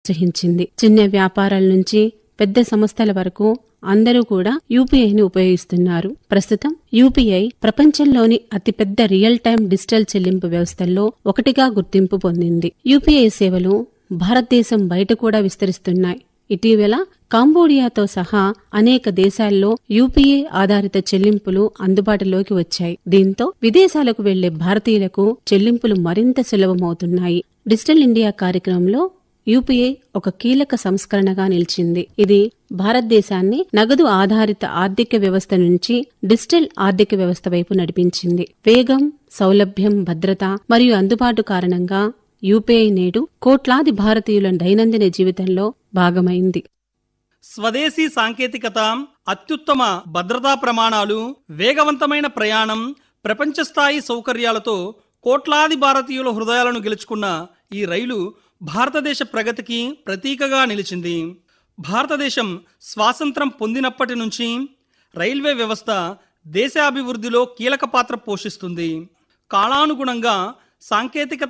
ప్రోత్సహించింది చిన్న వ్యాపారాల నుంచి పెద్ద సంస్థల వరకు అందరూ కూడా యూపీఐని ఉపయోగిస్తున్నారు ప్రస్తుతం యూపీఐ ప్రపంచంలోని అతిపెద్ద రియల్ టైం డిజిటల్ చెల్లింపు వ్యవస్థల్లో ఒకటిగా గుర్తింపు పొందింది యూపీఐ సేవలు భారతదేశం బయట కూడా విస్తరిస్తున్నాయి ఇటీవల కాంబోడియాతో సహా అనేక దేశాల్లో యూపీఐ ఆధారిత చెల్లింపులు అందుబాటులోకి వచ్చాయి దీంతో విదేశాలకు వెళ్లే భారతీయులకు చెల్లింపులు మరింత సులభమవుతున్నాయి డిజిటల్ ఇండియా కార్యక్రమంలో యూపీఐ ఒక కీలక సంస్కరణగా నిలిచింది ఇది భారతదేశాన్ని నగదు ఆధారిత ఆర్థిక వ్యవస్థ నుంచి డిజిటల్ ఆర్థిక వ్యవస్థ వైపు నడిపించింది వేగం సౌలభ్యం భద్రత మరియు అందుబాటు కారణంగా యూపీఐ నేడు కోట్లాది భారతీయుల దైనందిన జీవితంలో భాగమైంది స్వదేశీ సాంకేతికత అత్యుత్తమ భద్రతా ప్రమాణాలు వేగవంతమైన ప్రయాణం ప్రపంచ స్థాయి సౌకర్యాలతో కోట్లాది భారతీయుల హృదయాలను గెలుచుకున్న ఈ రైలు భారతదేశ ప్రగతికి ప్రతీకగా నిలిచింది భారతదేశం స్వాతంత్రం పొందినప్పటి నుంచి రైల్వే వ్యవస్థ దేశాభివృద్ధిలో కీలక పాత్ర పోషిస్తుంది కాలానుగుణంగా సాంకేతికత